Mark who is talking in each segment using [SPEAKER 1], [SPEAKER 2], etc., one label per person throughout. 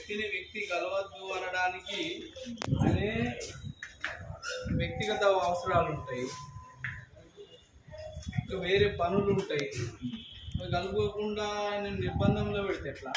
[SPEAKER 1] వ్యక్తిని వ్యక్తి కలవద్దు అనడానికి అనే వ్యక్తిగత అవసరాలు ఉంటాయి ఇంకా వేరే పనులు ఉంటాయి అవి కలుపుకోకుండా ఆయన నిర్బంధంలో పెడితే ఎట్లా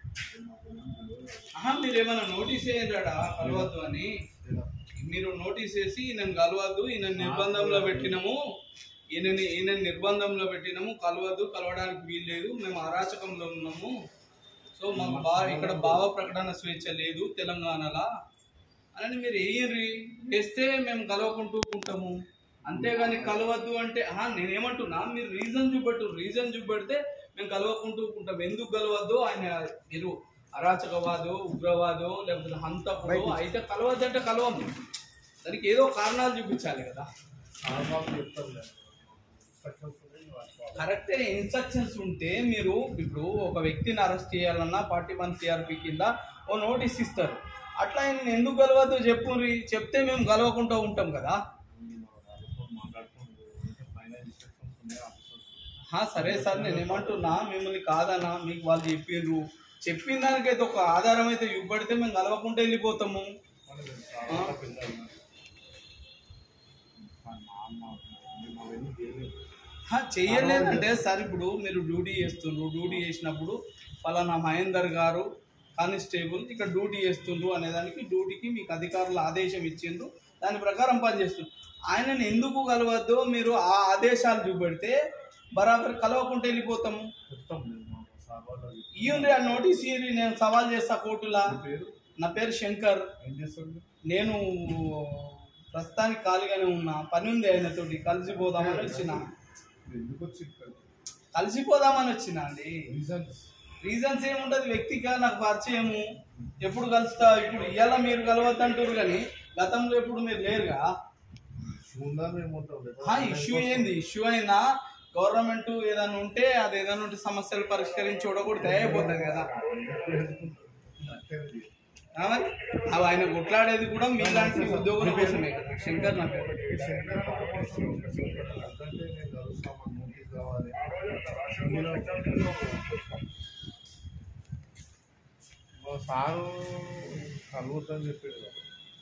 [SPEAKER 1] ఆహా మీరు ఏమైనా నోటీస్ వేయరాడా కలవద్దు అని మీరు నోటీస్ వేసి ఈయన కలవద్దు ఈయన నిర్బంధంలో పెట్టినాము ఈయనని ఈయన నిర్బంధంలో పెట్టినాము కలవద్దు కలవడానికి వీల్లేదు మేము అరాచకంలో ఉన్నాము సో మాకు బా ఇక్కడ భావ ప్రకటన స్వేచ్ఛ లేదు తెలంగాణలో అని మీరు వేయరి వేస్తే మేము కలవకుంటూ ఉంటాము అంతేగాని కలవద్దు అంటే ఆహా, నేనేమంటున్నా మీరు రీజన్ చూపెట్టు రీజన్ చూపెడితే మేము కలవకుంటూ ఉంటాం ఎందుకు కలవద్దు ఆయన మీరు అరాచకవాదో ఉగ్రవాదో లేకపోతే హంతకుడు అయితే కలవద్దు అంటే కలవము దానికి ఏదో కారణాలు చూపించాలి కదా కరెక్టే ఇన్స్ట్రక్షన్స్ ఉంటే మీరు ఇప్పుడు ఒక వ్యక్తిని అరెస్ట్ చేయాలన్నా ఫార్టీ వన్ సిఆర్పి కింద ఓ నోటీస్ ఇస్తారు అట్లా ఆయన ఎందుకు గలవద్దు చెప్పు చెప్తే మేము గలవకుండా ఉంటాం కదా హా, సరే సార్ నేను ఏమంటున్నా మిమ్మల్ని కాదన్నా మీకు వాళ్ళు చెప్పిండ్రు చెప్పిన దానికైతే ఒక ఆధారం అయితే ఇవ్వబడితే మేము కలవకుండా వెళ్ళిపోతాము ఆ? హా, చెయ్యలేదంటే సార్ ఇప్పుడు మీరు డ్యూటీ చేస్తుండ్రు డ్యూటీ చేసినప్పుడు ఫలానా మహేందర్ గారు కానిస్టేబుల్ ఇక్కడ డ్యూటీ చేస్తుండ్రు అనేదానికి డ్యూటీకి మీకు అధికారులు ఆదేశం ఇచ్చిండ్రు దాని ప్రకారం పనిచేస్తుండ్రు ఆయనను ఎందుకు కలవద్దో మీరు ఆ ఆదేశాలు చూపెడితే బరాబర్ కలవకుండా వెళ్ళిపోతాము ఇయ్యండి ఆ నోటీస్ ఇయ్యండి నేను సవాల్ చేస్తా కోర్టులా నా పేరు శంకర్
[SPEAKER 2] ఏం చేస్తుంది
[SPEAKER 1] నేను ప్రస్తుతానికి ఖాళీగానే ఉన్నా పని ఉంది ఆయనతోటి కలిసిపోదామని వచ్చిన
[SPEAKER 2] ఎందుకు వచ్చి ఇక్కడ
[SPEAKER 1] కలిసిపోదామని వచ్చిన అండి
[SPEAKER 2] రీజన్స్
[SPEAKER 1] రీజన్స్ ఏముంటది వ్యక్తిగా నాకు పరిచయము ఎప్పుడు కలుస్తా ఇప్పుడు ఇవాళ మీరు కలవద్దంటారు కానీ గతంలో ఎప్పుడు మీరు లేరుగా
[SPEAKER 2] ఉందా మేము ఉంటాం
[SPEAKER 1] ఆ ఇష్యూ ఏంది ఇష్యూ అయినా గవర్నమెంట్ ఏదైనా ఉంటే అది ఏదైనా ఉంటే సమస్యలు పరిష్కరించి చూడకూడదు అయిపోతుంది కదా ఆ మరి? అవి ఆయన కొట్లాడేది కూడా మీలాంటి ఉద్యోగుల కోసమే కదా శంకర్ నా పేరు
[SPEAKER 2] అంటే నేను కలుస్తామని నోటీస్ కావాలి మా సారు కలుగుతుందని చెప్పాడు కదా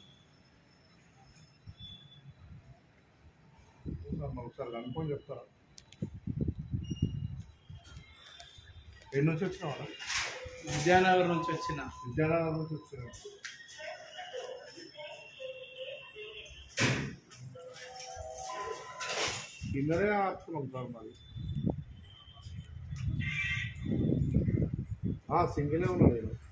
[SPEAKER 2] సార్ మరి ఒకసారి కనుక్కొని చెప్తారా ఎన్ని నుంచి వచ్చినావా
[SPEAKER 1] విద్యానగర్ నుంచి వచ్చిన
[SPEAKER 2] విద్యానగర్ నుంచి వచ్చినావు కిందనే ఆపుతున్నాం సార్ మరి సింగిలే ఉన్నది